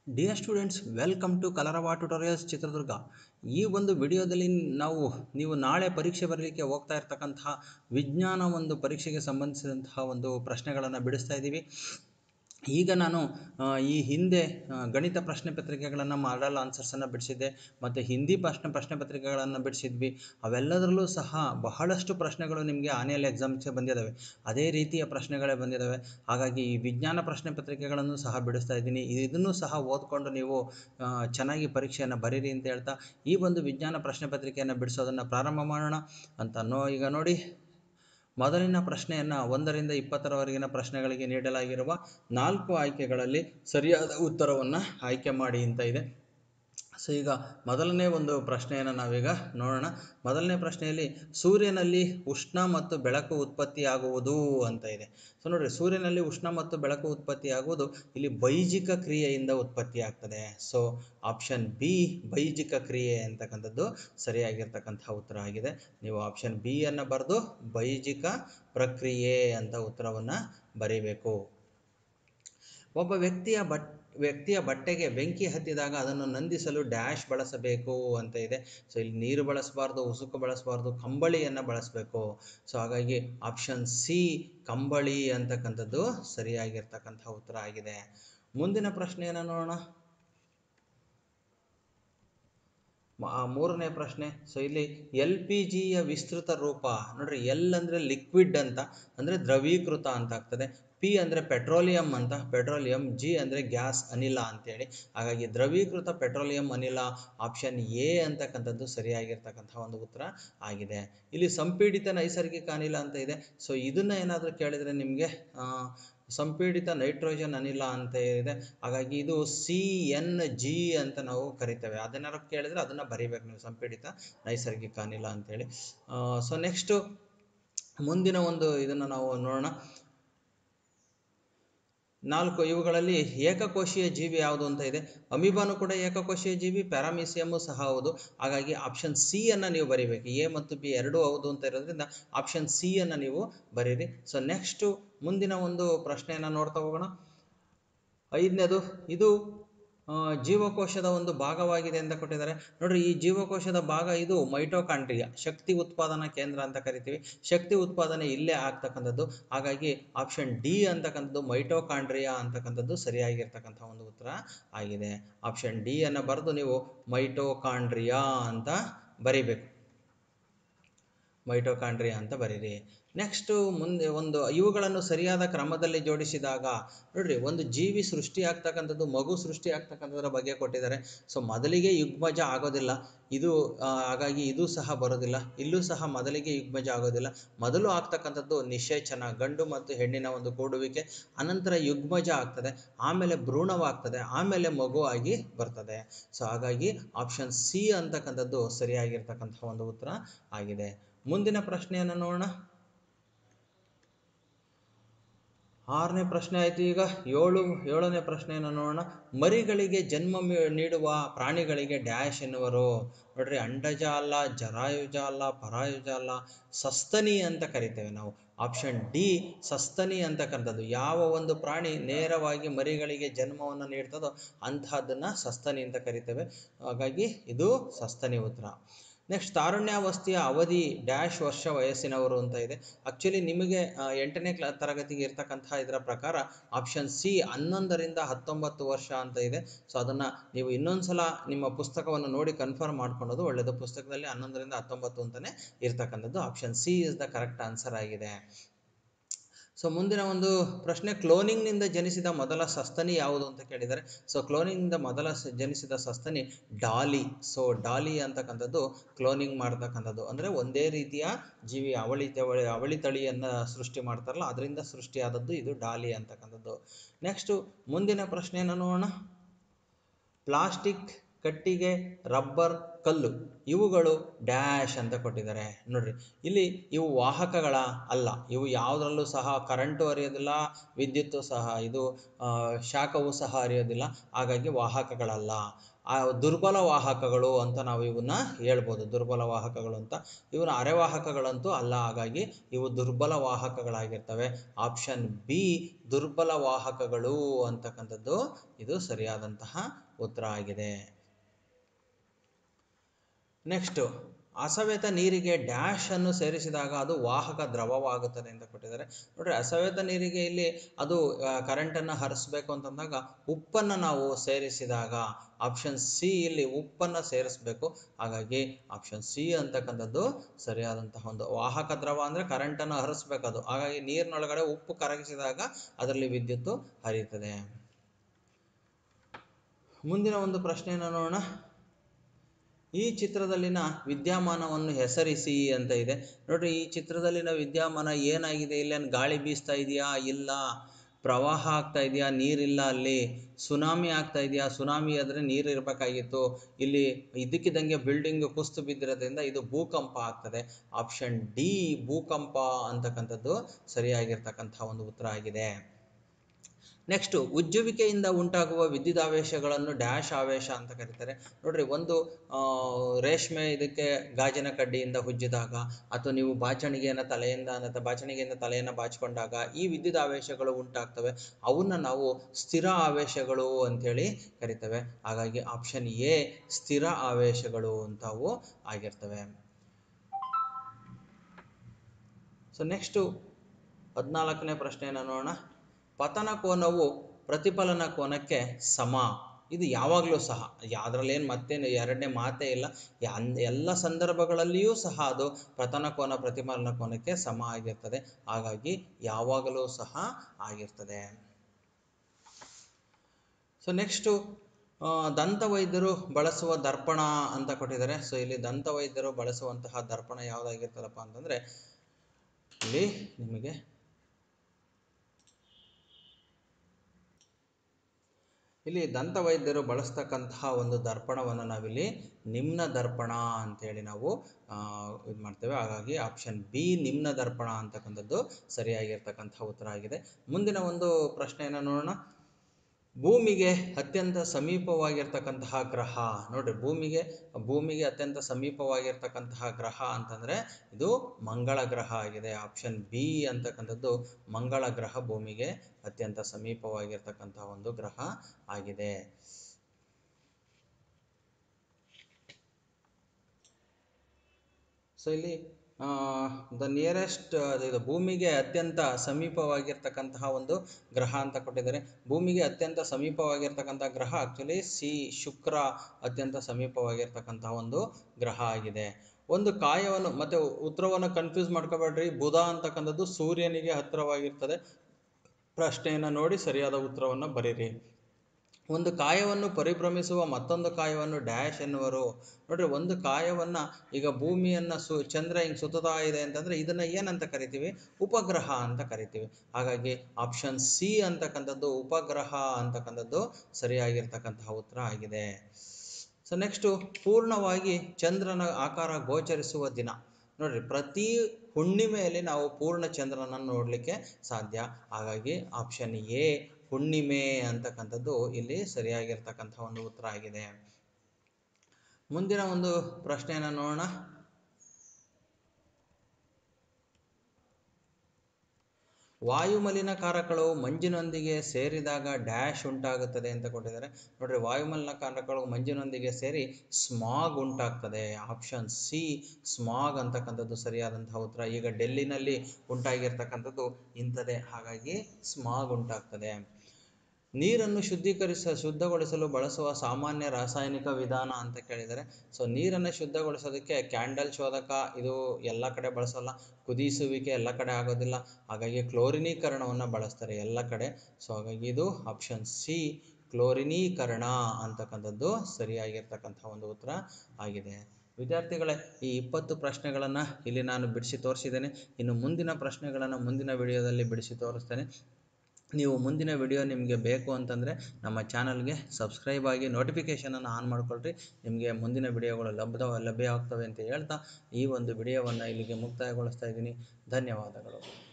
dear students welcome to Kalarava tutorials Chitradurga ಈ ಒಂದು ವಿಡಿಯೋದಲ್ಲಿ ನಾವು ನೀವು ನಾಳೆ ಪರೀಕ್ಷೆ ಬರಲಿಕ್ಕೆ ಹೋಗ್ತಾ ಇರ್ತಕ್ಕಂತಹ ವಿಜ್ಞಾನ ಒಂದು ಪರೀಕ್ಷೆಗೆ ಸಂಬಂಧಿಸಿದಂತಹ ಒಂದು ಪ್ರಶ್ನೆಗಳನ್ನು ಬಿಡಿಸ್ತಾ ಇದ್ದೀವಿ ಈಗ ನಾನು ಆ, ಈ ಹಿಂದೆ ಆ, ಗಣಿತ ಪ್ರಶ್ನೆ ಪತ್ರಿಕೆಗಳನ್ನು ಮಾಡಲ್ ಆನ್ಸರ್ಸನ್ನು ಬಿಡಿಸಿದ್ದೆ ಮತ್ತು ಹಿಂದಿ ಪ್ರಶ್ನೆ ಪ್ರಶ್ನೆ ಪತ್ರಿಕೆಗಳನ್ನು ಬಿಡಿಸಿದ್ವಿ ಅವೆಲ್ಲದರಲ್ಲೂ ಸಹ ಬಹಳಷ್ಟು ಪ್ರಶ್ನೆಗಳು ನಿಮಗೆ ಆನ್ಯಲ್ ಎಕ್ಸಾಮ್ಸ್ಗೆ ಬಂದಿದ್ದಾವೆ ಅದೇ ರೀತಿಯ ಪ್ರಶ್ನೆಗಳೇ ಬಂದಿದ್ದಾವೆ ಹಾಗಾಗಿ ಈ ವಿಜ್ಞಾನ ಪ್ರಶ್ನೆ ಪತ್ರಿಕೆಗಳನ್ನು ಸಹ ಬಿಡಿಸ್ತಾ ಇದ್ದೀನಿ ಇದನ್ನು ಸಹ ಓದ್ಕೊಂಡು ನೀವು ಆ, ಚೆನ್ನಾಗಿ ಪರೀಕ್ಷೆಯನ್ನು ಬರೀರಿ ಅಂತ ಹೇಳ್ತಾ ಈ ಒಂದು ವಿಜ್ಞಾನ ಪ್ರಶ್ನೆ ಪತ್ರಿಕೆಯನ್ನು ಬಿಡಿಸೋದನ್ನು ಪ್ರಾರಂಭ ಮಾಡೋಣ ಅಂತ ನೋ ಈಗ ನೋಡಿ ಮೊದಲಿನ ಪ್ರಶ್ನೆಯನ್ನು ಒಂದರಿಂದ ಇಪ್ಪತ್ತರವರೆಗಿನ ಪ್ರಶ್ನೆಗಳಿಗೆ ನೀಡಲಾಗಿರುವ ನಾಲ್ಕು ಆಯ್ಕೆಗಳಲ್ಲಿ ಸರಿಯಾದ ಉತ್ತರವನ್ನು ಆಯ್ಕೆ ಮಾಡಿ ಅಂತ ಇದೆ ಸೊ ಈಗ ಮೊದಲನೇ ಒಂದು ಪ್ರಶ್ನೆಯನ್ನು ನಾವೀಗ ನೋಡೋಣ ಮೊದಲನೇ ಪ್ರಶ್ನೆಯಲ್ಲಿ ಸೂರ್ಯನಲ್ಲಿ ಉಷ್ಣ ಮತ್ತು ಬೆಳಕು ಉತ್ಪತ್ತಿಯಾಗುವುದು ಅಂತ ಇದೆ ಸೊ ನೋಡಿರಿ ಸೂರ್ಯನಲ್ಲಿ ಉಷ್ಣ ಮತ್ತು ಬೆಳಕು ಉತ್ಪತ್ತಿಯಾಗುವುದು ಇಲ್ಲಿ ಬೈಜಿಕ ಕ್ರಿಯೆಯಿಂದ ಉತ್ಪತ್ತಿಯಾಗ್ತದೆ ಸೊ ಆಪ್ಷನ್ ಬಿ ಬೈಜಿಕ ಕ್ರಿಯೆ ಅಂತಕ್ಕಂಥದ್ದು ಸರಿಯಾಗಿರ್ತಕ್ಕಂಥ ಉತ್ತರ ಆಗಿದೆ ನೀವು ಆಪ್ಷನ್ ಬಿ ಅನ್ನು ಬರೆದು ಬೈಜಿಕ ಪ್ರಕ್ರಿಯೆ ಅಂತ ಉತ್ತರವನ್ನು ಬರೀಬೇಕು ಒಬ್ಬ ವ್ಯಕ್ತಿಯ ಬಟ್ ವ್ಯಕ್ತಿಯ ಬಟ್ಟೆಗೆ ಬೆಂಕಿ ಹತ್ತಿದಾಗ ಅದನ್ನು ನಂದಿಸಲು ಡ್ಯಾಶ್ ಬಳಸಬೇಕು ಅಂತ ಇದೆ ಸೊ ಇಲ್ಲಿ ನೀರು ಬಳಸಬಾರ್ದು ಉಸುಕು ಬಳಸಬಾರ್ದು ಕಂಬಳಿಯನ್ನು ಬಳಸಬೇಕು ಸೊ ಹಾಗಾಗಿ ಆಪ್ಷನ್ ಸಿ ಕಂಬಳಿ ಅಂತಕ್ಕಂಥದ್ದು ಸರಿಯಾಗಿರ್ತಕ್ಕಂಥ ಉತ್ತರ ಆಗಿದೆ ಮುಂದಿನ ಪ್ರಶ್ನೆಯನ್ನು ನೋಡೋಣ ಮ- ಆ ಮೂರನೇ ಪ್ರಶ್ನೆ ಸೊ ಇಲ್ಲಿ ಎಲ್ ಪಿ ಜಿಯ ವಿಸ್ತೃತ ರೂಪ ನೋಡ್ರಿ ಎಲ್ ಅಂದರೆ ಲಿಕ್ವಿಡ್ ಅಂತ ಅಂದರೆ ದ್ರವೀಕೃತ ಅಂತ ಆಗ್ತದೆ ಪಿ ಅಂದರೆ ಪೆಟ್ರೋಲಿಯಂ ಅಂತ ಪೆಟ್ರೋಲಿಯಂ ಜಿ ಅಂದರೆ ಗ್ಯಾಸ್ ಅನಿಲ ಅಂತೇಳಿ ಹಾಗಾಗಿ ದ್ರವೀಕೃತ ಪೆಟ್ರೋಲಿಯಂ ಅನಿಲ ಆಪ್ಷನ್ ಎ ಅಂತಕ್ಕಂಥದ್ದು ಸರಿಯಾಗಿರ್ತಕ್ಕಂಥ ಒಂದು ಉತ್ತರ ಆಗಿದೆ ಇಲ್ಲಿ ಸಂಪೀಡಿತ ನೈಸರ್ಗಿಕ ಅನಿಲ ಅಂತ ಇದೆ ಸೊ ಇದನ್ನ ಏನಾದರೂ ಕೇಳಿದರೆ ನಿಮಗೆ ಸಂಪೀಡಿತ ನೈಟ್ರೋಜನ್ ಅನಿಲ ಅಂತ ಇದೆ ಹಾಗಾಗಿ ಇದು ಸಿ ಎನ್ ಜಿ ಅಂತ ನಾವು ಕರಿತೇವೆ ಅದನ್ನಾರು ಕೇಳಿದರೆ ಅದನ್ನು ಬರಿಬೇಕು ನೀವು ಸಂಪೀಡಿತ ನೈಸರ್ಗಿಕ ಅನಿಲ ಅಂತೇಳಿ ಸೊ ನೆಕ್ಸ್ಟು ಮುಂದಿನ ಒಂದು ಇದನ್ನು ನಾವು ನೋಡೋಣ ನಾಲ್ಕು ಇವುಗಳಲ್ಲಿ ಏಕಕೋಶೀಯ ಜೀವಿ ಯಾವುದು ಅಂತ ಇದೆ ಅಮೀಬಾನು ಕೂಡ ಏಕಕೋಶೀಯ ಜೀವಿ ಪ್ಯಾರಾಮೀಸಿಯಮ್ಮು ಸಹ ಹೌದು ಹಾಗಾಗಿ ಆಪ್ಷನ್ ಸಿ ಅನ್ನು ನೀವು ಬರೀಬೇಕು ಎ ಮತ್ತು ಬಿ ಎರಡೂ ಹೌದು ಅಂತ ಇರೋದ್ರಿಂದ ಆಪ್ಷನ್ ಸಿ ಅನ್ನು ನೀವು ಬರೀರಿ ಸೊ ನೆಕ್ಸ್ಟು ಮುಂದಿನ ಒಂದು ಪ್ರಶ್ನೆಯನ್ನು ನೋಡ್ತಾ ಹೋಗೋಣ ಐದನೇದು ಇದು ಆ, ಜೀವಕೋಶದ ಒಂದು ಭಾಗವಾಗಿದೆ ಅಂತ ಕೊಟ್ಟಿದ್ದಾರೆ ನೋಡ್ರಿ ಈ ಜೀವಕೋಶದ ಭಾಗ ಇದು ಮೈಟೋಕಾಂಡ್ರಿಯಾ ಶಕ್ತಿ ಉತ್ಪಾದನಾ ಕೇಂದ್ರ ಅಂತ ಕರಿತೀವಿ ಶಕ್ತಿ ಉತ್ಪಾದನೆ ಇಲ್ಲೇ ಆಗ್ತಕ್ಕಂಥದ್ದು ಹಾಗಾಗಿ ಆಪ್ಷನ್ ಡಿ ಅಂತಕ್ಕಂಥದ್ದು ಮೈಟೋಕಾಂಡ್ರಿಯಾ ಅಂತಕ್ಕಂಥದ್ದು ಸರಿಯಾಗಿರ್ತಕ್ಕಂಥ ಒಂದು ಉತ್ತರ ಆಗಿದೆ ಆಪ್ಷನ್ ಡಿ ಅನ್ನು ಬರೆದು ನೀವು ಮೈಟೋಕಾಂಡ್ರಿಯಾ ಅಂತ ಬರಿಬೇಕು ಮೈಟೋಕಾಂಡ್ರಿಯಾ ಅಂತ ಬರೀರಿ ನೆಕ್ಸ್ಟು ಮುಂದೆ ಒಂದು ಇವುಗಳನ್ನು ಸರಿಯಾದ ಕ್ರಮದಲ್ಲಿ ಜೋಡಿಸಿದಾಗ ನೋಡ್ರಿ ಒಂದು ಜೀವಿ ಸೃಷ್ಟಿ ಆಗ್ತಕ್ಕಂಥದ್ದು ಮಗು ಸೃಷ್ಟಿ ಆಗ್ತಕ್ಕಂಥದ್ರ ಬಗ್ಗೆ ಕೊಟ್ಟಿದ್ದಾರೆ ಸೊ ಮೊದಲಿಗೆ ಯುಗ್ಮಜ ಆಗೋದಿಲ್ಲ ಇದು ಆ, ಹಾಗಾಗಿ ಇದು ಸಹ ಬರೋದಿಲ್ಲ ಇಲ್ಲೂ ಸಹ ಮೊದಲಿಗೆ ಯುಗ್ಮಜ ಆಗೋದಿಲ್ಲ ಮೊದಲು ಆಗ್ತಕ್ಕಂಥದ್ದು ನಿಷೇಚನ ಗಂಡು ಮತ್ತು ಹೆಣ್ಣಿನ ಒಂದು ಕೂಡುವಿಕೆ ಅನಂತರ ಯುಗ್ಮಜ ಆಗ್ತದೆ ಆಮೇಲೆ ಭ್ರೂಣವಾಗ್ತದೆ ಆಮೇಲೆ ಮಗು ಆಗಿ ಬರ್ತದೆ ಸೊ ಹಾಗಾಗಿ ಆಪ್ಷನ್ ಸಿ ಅಂತಕ್ಕಂಥದ್ದು ಸರಿಯಾಗಿರ್ತಕ್ಕಂಥ ಒಂದು ಉತ್ತರ ಆಗಿದೆ ಮುಂದಿನ ಪ್ರಶ್ನೆಯನ್ನು ನೋಡೋಣ ಆರನೇ ಪ್ರಶ್ನೆ ಆಯಿತು ಈಗ ಏಳು ಏಳನೇ ಪ್ರಶ್ನೆಯನ್ನು ನೋಡೋಣ ಮರಿಗಳಿಗೆ ಜನ್ಮ ಮಿ- ನೀಡುವ ಪ್ರಾಣಿಗಳಿಗೆ ಡ್ಯಾಶ್ ಎನ್ನುವರು ನೋಡ್ರಿ ಅಂಡಜಾಲ ಜರಾಯುಜಾಲ ಪರಾಯುಜಾಲ ಸಸ್ತನಿ ಅಂತ ಕರಿತೇವೆ ನಾವು ಆಪ್ಷನ್ ಡಿ ಸಸ್ತನಿ ಅಂತಕ್ಕಂಥದ್ದು ಯಾವ ಒಂದು ಪ್ರಾಣಿ ನೇರವಾಗಿ ಮರಿಗಳಿಗೆ ಜನ್ಮವನ್ನು ನೀಡ್ತದೋ ಅಂತಹದ್ದನ್ನು ಸಸ್ತನಿ ಅಂತ ಕರಿತೇವೆ ಹಾಗಾಗಿ ಇದು ಸಸ್ತನಿ ಉತ್ತರ ನೆಕ್ಸ್ಟ್ ತಾರುಣ್ಯಾವಸ್ಥೆಯ ಅವಧಿ ಡ್ಯಾಶ್ ವರ್ಷ ವಯಸ್ಸಿನವರು ಅಂತ ಇದೆ ಆಕ್ಚುಲಿ ನಿಮಗೆ ಆ, ಎಂಟನೇ ಕ್ಲಾ ತರಗತಿಗೆ ಇರ್ತಕ್ಕಂತಹ ಇದರ ಪ್ರಕಾರ ಆಪ್ಷನ್ ಸಿ ಹನ್ನೊಂದರಿಂದ ಹತ್ತೊಂಬತ್ತು ವರ್ಷ ಅಂತ ಇದೆ ಸೊ ಅದನ್ನು ನೀವು ಇನ್ನೊಂದ್ಸಲ ನಿಮ್ಮ ಪುಸ್ತಕವನ್ನು ನೋಡಿ ಕನ್ಫರ್ಮ್ ಮಾಡ್ಕೊಳೋದು ಒಳ್ಳೆಯದು ಪುಸ್ತಕದಲ್ಲಿ ಹನ್ನೊಂದರಿಂದ ಹತ್ತೊಂಬತ್ತು ಅಂತಲೇ ಇರ್ತಕ್ಕಂಥದ್ದು option C is the correct answer ಆಗಿದೆ ಸೊ ಮುಂದಿನ ಒಂದು ಪ್ರಶ್ನೆ ಕ್ಲೋನಿಂಗ್ನಿಂದ ಜನಿಸಿದ ಮೊದಲ ಸಸ್ತನಿ ಯಾವುದು ಅಂತ ಕೇಳಿದ್ದಾರೆ ಸೊ ಕ್ಲೋನಿಂಗ್ನಿಂದ ಮೊದಲ ಸ- ಜನಿಸಿದ ಸಸ್ತನಿ ಡಾಲಿ ಸೊ ಡಾಲಿ ಅಂತಕ್ಕಂಥದ್ದು ಕ್ಲೋನಿಂಗ್ ಮಾಡ್ತಕ್ಕಂಥದ್ದು ಅಂದರೆ ಒಂದೇ ರೀತಿಯ ಜೀವಿ ಅವಳಿ ತವಳಿ ಅವಳಿ ತಳಿಯನ್ನು ಸೃಷ್ಟಿ ಮಾಡ್ತಾರಲ್ಲ ಅದರಿಂದ ಸೃಷ್ಟಿಯಾದದ್ದು ಇದು ಡಾಲಿ ಅಂತಕ್ಕಂಥದ್ದು ನೆಕ್ಸ್ಟು ಮುಂದಿನ ಪ್ರಶ್ನೆಯನ್ನು ನೋಡೋಣ ಪ್ಲಾಸ್ಟಿಕ್ ಕಟ್ಟಿಗೆ ರಬ್ಬರ್ ಕಲ್ಲು ಇವುಗಳು ಡ್ಯಾಶ್ ಅಂತ ಕೊಟ್ಟಿದ್ದಾರೆ ನೋಡ್ರಿ ಇಲ್ಲಿ ಇವು ವಾಹಕಗಳ ಅಲ್ಲ ಇವು ಯಾವುದರಲ್ಲೂ ಸಹ ಕರೆಂಟು ಹರಿಯೋದಿಲ್ಲ ವಿದ್ಯುತ್ತು ಸಹ ಇದು ಆ, ಶಾಖವೂ ಸಹ ಹರಿಯೋದಿಲ್ಲ ಹಾಗಾಗಿ ವಾಹಕಗಳಲ್ಲ ಆ ದುರ್ಬಲ ವಾಹಕಗಳು ಅಂತ ನಾವು ಇವನ್ನ ಹೇಳ್ಬೋದು ದುರ್ಬಲ ವಾಹಕಗಳು ಅಂತ ಇವನ ಅರೆವಾಹಕಗಳಂತೂ ಅಲ್ಲ ಹಾಗಾಗಿ ಇವು ದುರ್ಬಲ ವಾಹಕಗಳಾಗಿರ್ತವೆ ಆಪ್ಷನ್ ಬಿ ದುರ್ಬಲ ವಾಹಕಗಳು ಅಂತಕ್ಕಂಥದ್ದು ಇದು ಸರಿಯಾದಂತಹ ಉತ್ತರ ಆಗಿದೆ ನೆಕ್ಸ್ಟು ಅಸವೆತ ನೀರಿಗೆ ಡ್ಯಾಶ್ ಅನ್ನು ಸೇರಿಸಿದಾಗ ಅದು ವಾಹಕ ದ್ರವವಾಗುತ್ತದೆ ಅಂತ ಕೊಟ್ಟಿದ್ದಾರೆ ನೋಡ್ರಿ ಅಸವೆತ ನೀರಿಗೆ ಇಲ್ಲಿ ಅದು ಕರೆಂಟನ್ನು ಹರಿಸ್ಬೇಕು ಅಂತಂದಾಗ ಉಪ್ಪನ್ನು ನಾವು ಸೇರಿಸಿದಾಗ ಆಪ್ಷನ್ ಸಿ ಇಲ್ಲಿ ಉಪ್ಪನ್ನು ಸೇರಿಸಬೇಕು ಹಾಗಾಗಿ ಆಪ್ಷನ್ ಸಿ ಅಂತಕ್ಕಂಥದ್ದು ಸರಿಯಾದಂತಹ ಒಂದು ವಾಹಕ ದ್ರವ ಅಂದರೆ ಕರೆಂಟನ್ನು ಹರಿಸ್ಬೇಕು ಅದು ಹಾಗಾಗಿ ನೀರಿನೊಳಗಡೆ ಉಪ್ಪು ಕರಗಿಸಿದಾಗ ಅದರಲ್ಲಿ ವಿದ್ಯುತ್ತು ಹರಿಯುತ್ತದೆ ಮುಂದಿನ ಒಂದು ಪ್ರಶ್ನೆಯನ್ನು ನೋಡೋಣ ಈ ಚಿತ್ರದಲ್ಲಿನ ವಿದ್ಯಮಾನವನ್ನು ಹೆಸರಿಸಿ ಅಂತ ಇದೆ ನೋಡ್ರಿ ಈ ಚಿತ್ರದಲ್ಲಿನ ವಿದ್ಯಮಾನ ಏನಾಗಿದೆ ಇಲ್ಲೇನು ಗಾಳಿ ಬೀಸ್ತಾ ಇದೆಯಾ ಇಲ್ಲ ಪ್ರವಾಹ ಆಗ್ತಾ ಇದೆಯಾ ನೀರಿಲ್ಲ ಅಲ್ಲಿ ಸುನಾಮಿ ಆಗ್ತಾ ಇದೆಯಾ ಸುನಾಮಿ ಆದರೆ ನೀರು ಇರಬೇಕಾಗಿತ್ತು ಇಲ್ಲಿ ಇದಕ್ಕಿದ್ದಂಗೆ ಬಿಲ್ಡಿಂಗ್ ಕುಸ್ತು ಬಿದ್ದಿರೋದ್ರಿಂದ ಇದು ಭೂಕಂಪ ಆಗ್ತದೆ ಆಪ್ಷನ್ ಡಿ ಭೂಕಂಪ ಅಂತಕ್ಕಂಥದ್ದು ಸರಿಯಾಗಿರ್ತಕ್ಕಂಥ ಒಂದು ಉತ್ತರ ಆಗಿದೆ ನೆಕ್ಸ್ಟು ಉಜ್ಜುವಿಕೆಯಿಂದ ಉಂಟಾಗುವ ವಿದ್ಯುದಾವೇಶಗಳನ್ನು ಡ್ಯಾಶ್ ಆವೇಶ ಅಂತ ಕರೀತಾರೆ ನೋಡ್ರಿ ಒಂದು ಆ, ರೇಷ್ಮೆ ಇದಕ್ಕೆ ಗಾಜಿನ ಕಡ್ಡಿಯಿಂದ ಉಜ್ಜಿದಾಗ ಅಥವಾ ನೀವು ಬಾಚಣಿಗೆಯನ್ನು ತಲೆಯಿಂದ ಅಥವಾ ಬಾಚಣಿಗೆಯಿಂದ ತಲೆಯನ್ನು ಬಾಚಿಕೊಂಡಾಗ ಈ ವಿದ್ಯುದಾವೇಶಗಳು ಉಂಟಾಗ್ತವೆ ಅವನ್ನ ನಾವು ಸ್ಥಿರ ಆವೇಶಗಳು ಅಂತೇಳಿ ಕರಿತೇವೆ ಹಾಗಾಗಿ ಆಪ್ಷನ್ ಎ ಸ್ಥಿರ ಆವೇಶಗಳು ಅಂತವು ಆಗಿರ್ತವೆ ಸೊ ನೆಕ್ಸ್ಟು ಹದಿನಾಲ್ಕನೇ ಪ್ರಶ್ನೆಯನ್ನು ನೋಡೋಣ ಪತನ ಕೋನವು ಪ್ರತಿಫಲನ ಕೋನಕ್ಕೆ ಸಮ ಇದು ಯಾವಾಗಲೂ ಸಹ ಅದರಲ್ಲೇನು ಮತ್ತೇನು ಎರಡನೇ ಮಾತೇ ಇಲ್ಲ ಯಾ- ಎಲ್ಲ ಸಂದರ್ಭಗಳಲ್ಲಿಯೂ ಸಹ ಅದು ಪತನ ಕೋನ ಪ್ರತಿಫಲನ ಕೋನಕ್ಕೆ ಸಮ ಆಗಿರ್ತದೆ ಹಾಗಾಗಿ ಯಾವಾಗಲೂ ಸಹ ಆಗಿರ್ತದೆ ಸೊ ನೆಕ್ಸ್ಟು ದಂತವೈದ್ಯರು ಬಳಸುವ ದರ್ಪಣ ಅಂತ ಕೊಟ್ಟಿದ್ದಾರೆ ಸೊ ಇಲ್ಲಿ ದಂತವೈದ್ಯರು ಬಳಸುವಂತಹ ದರ್ಪಣ ಯಾವುದಾಗಿರ್ತದಪ್ಪ ಅಂತಂದರೆ ಇಲ್ಲಿ ನಿಮಗೆ ಇಲ್ಲಿ ದಂತವೈದ್ಯರು ಬಳಸ್ತಕ್ಕಂತಹ ಒಂದು ದರ್ಪಣವನ್ನು ನಾವಿಲ್ಲಿ ನಿಮ್ನ ದರ್ಪಣ ಅಂತೇಳಿ ನಾವು ಇದು ಮಾಡ್ತೇವೆ ಹಾಗಾಗಿ ಆಪ್ಷನ್ ಬಿ ನಿಮ್ನ ದರ್ಪಣ ಅಂತಕ್ಕಂಥದ್ದು ಸರಿಯಾಗಿರ್ತಕ್ಕಂಥ ಉತ್ತರ ಆಗಿದೆ ಮುಂದಿನ ಒಂದು ಪ್ರಶ್ನೆಯನ್ನು ನೋಡೋಣ ಭೂಮಿಗೆ ಅತ್ಯಂತ ಸಮೀಪವಾಗಿರ್ತಕ್ಕಂತಹ ಗ್ರಹ ನೋಡ್ರಿ ಭೂಮಿಗೆ ಭೂಮಿಗೆ ಅತ್ಯಂತ ಸಮೀಪವಾಗಿರ್ತಕ್ಕಂತಹ ಗ್ರಹ ಅಂತಂದರೆ ಇದು ಮಂಗಳ ಗ್ರಹ ಆಗಿದೆ ಆಪ್ಷನ್ ಬಿ ಅಂತಕ್ಕಂಥದ್ದು ಮಂಗಳ ಗ್ರಹ ಭೂಮಿಗೆ ಅತ್ಯಂತ ಸಮೀಪವಾಗಿರ್ತಕ್ಕಂತಹ ಒಂದು ಗ್ರಹ ಆಗಿದೆ ಸೊ ಇಲ್ಲಿ ದ ನಿಯರೆಸ್ಟ್ ಇದು ಭೂಮಿಗೆ ಅತ್ಯಂತ ಸಮೀಪವಾಗಿರ್ತಕ್ಕಂತಹ ಒಂದು ಗ್ರಹ ಅಂತ ಕೊಟ್ಟಿದ್ದಾರೆ ಭೂಮಿಗೆ ಅತ್ಯಂತ ಸಮೀಪವಾಗಿರ್ತಕ್ಕಂಥ ಗ್ರಹ ಆ್ಯಕ್ಚುಲಿ ಸಿ ಶುಕ್ರ ಅತ್ಯಂತ ಸಮೀಪವಾಗಿರ್ತಕ್ಕಂತಹ ಒಂದು ಗ್ರಹ ಆಗಿದೆ ಒಂದು ಕಾಯವನ್ನು ಮತ್ತು ಉತ್ತರವನ್ನು ಕನ್ಫ್ಯೂಸ್ ಮಾಡ್ಕೋಬೇಡ್ರಿ ಬುಧ ಅಂತಕ್ಕಂಥದ್ದು ಸೂರ್ಯನಿಗೆ ಹತ್ತಿರವಾಗಿರ್ತದೆ ಪ್ರಶ್ನೆಯನ್ನು ನೋಡಿ ಸರಿಯಾದ ಉತ್ತರವನ್ನು ಬರೀರಿ ಒಂದು ಕಾಯವನ್ನು ಪರಿಭ್ರಮಿಸುವ ಮತ್ತೊಂದು ಕಾಯವನ್ನು ಡ್ಯಾಶ್ ಎನ್ನುವರು ನೋಡ್ರಿ ಒಂದು ಕಾಯವನ್ನು ಈಗ ಭೂಮಿಯನ್ನು ಸು ಚಂದ್ರ ಹಿಂಗೆ ಸುತ್ತುತ್ತಾ ಇದೆ ಅಂತಂದರೆ ಇದನ್ನು ಏನಂತ ಕರಿತೀವಿ ಉಪಗ್ರಹ ಅಂತ ಕರಿತೀವಿ ಹಾಗಾಗಿ ಆಪ್ಷನ್ ಸಿ ಅಂತಕ್ಕಂಥದ್ದು ಉಪಗ್ರಹ ಅಂತಕ್ಕಂಥದ್ದು ಸರಿಯಾಗಿರ್ತಕ್ಕಂತಹ ಉತ್ತರ ಆಗಿದೆ ಸೊ ನೆಕ್ಸ್ಟು ಪೂರ್ಣವಾಗಿ ಚಂದ್ರನ ಆಕಾರ ಗೋಚರಿಸುವ ದಿನ ನೋಡ್ರಿ ಪ್ರತಿ ಹುಣ್ಣಿಮೆಯಲ್ಲಿ ನಾವು ಪೂರ್ಣ ಚಂದ್ರನನ್ನು ನೋಡಲಿಕ್ಕೆ ಸಾಧ್ಯ ಹಾಗಾಗಿ ಆಪ್ಷನ್ ಎ ಹುಣ್ಣಿಮೆ ಅಂತಕ್ಕಂಥದ್ದು ಇಲ್ಲಿ ಸರಿಯಾಗಿರ್ತಕ್ಕಂಥ ಒಂದು ಉತ್ತರ ಆಗಿದೆ ಮುಂದಿನ ಒಂದು ಪ್ರಶ್ನೆಯನ್ನು ನೋಡೋಣ ವಾಯುಮಲಿನಕಾರಕಗಳು ಮಂಜಿನೊಂದಿಗೆ ಸೇರಿದಾಗ ಡ್ಯಾಶ್ ಉಂಟಾಗುತ್ತದೆ ಅಂತ ಕೊಟ್ಟಿದ್ದಾರೆ ನೋಡ್ರಿ ವಾಯುಮಲಿನಕಾರಕಗಳು ಮಂಜಿನೊಂದಿಗೆ ಸೇರಿ ಸ್ಮಾಗ್ ಉಂಟಾಗ್ತದೆ ಆಪ್ಷನ್ ಸಿ ಸ್ಮಾಗ್ ಅಂತಕ್ಕಂಥದ್ದು ಸರಿಯಾದಂತಹ ಉತ್ತರ ಈಗ ಡೆಲ್ಲಿನಲ್ಲಿ ಉಂಟಾಗಿರ್ತಕ್ಕಂಥದ್ದು ಇಂಥದ್ದೇ ಹಾಗಾಗಿ ಸ್ಮಾಗ್ ಉಂಟಾಗ್ತದೆ ನೀರನ್ನು ಶುದ್ಧೀಕರಿಸ ಶುದ್ಧಗೊಳಿಸಲು ಬಳಸುವ ಸಾಮಾನ್ಯ ರಾಸಾಯನಿಕ ವಿಧಾನ ಅಂತ ಕೇಳಿದರೆ ಸೊ ನೀರನ್ನು ಶುದ್ಧಗೊಳಿಸೋದಕ್ಕೆ ಕ್ಯಾಂಡಲ್ ಶೋಧಕ ಇದು ಎಲ್ಲ ಕಡೆ ಬಳಸಲ್ಲ ಕುದಿಸುವಿಕೆ ಎಲ್ಲ ಕಡೆ ಆಗೋದಿಲ್ಲ ಹಾಗಾಗಿ ಕ್ಲೋರಿನೀಕರಣವನ್ನು ಬಳಸ್ತಾರೆ ಎಲ್ಲ ಕಡೆ ಸೊ ಹಾಗಾಗಿ ಇದು ಆಪ್ಷನ್ ಸಿ ಕ್ಲೋರಿನೀಕರಣ ಅಂತಕ್ಕಂಥದ್ದು ಸರಿಯಾಗಿರ್ತಕ್ಕಂಥ ಒಂದು ಉತ್ತರ ಆಗಿದೆ ವಿದ್ಯಾರ್ಥಿಗಳೇ ಈ ಇಪ್ಪತ್ತು ಪ್ರಶ್ನೆಗಳನ್ನು ಇಲ್ಲಿ ನಾನು ಬಿಡಿಸಿ ತೋರಿಸಿದ್ದೇನೆ ಇನ್ನು ಮುಂದಿನ ಪ್ರಶ್ನೆಗಳನ್ನು ಮುಂದಿನ ವಿಡಿಯೋದಲ್ಲಿ ಬಿಡಿಸಿ ತೋರಿಸ್ತೇನೆ ನೀವು ಮುಂದಿನ ವಿಡಿಯೋ ನಿಮಗೆ ಬೇಕು ಅಂತಂದರೆ ನಮ್ಮ ಚಾನಲ್ಗೆ ಸಬ್ಸ್ಕ್ರೈಬ್ ಆಗಿ ನೋಟಿಫಿಕೇಷನನ್ನು ಆನ್ ಮಾಡಿಕೊಳ್ರಿ ನಿಮಗೆ ಮುಂದಿನ ವಿಡಿಯೋಗಳು ಲಭ್ಯ ಲಭ್ಯ ಆಗ್ತವೆ ಅಂತ ಹೇಳ್ತಾ ಈ ಒಂದು ವಿಡಿಯೋವನ್ನು ಇಲ್ಲಿಗೆ ಮುಕ್ತಾಯಗೊಳಿಸ್ತಾ ಇದ್ದೀನಿ ಧನ್ಯವಾದಗಳು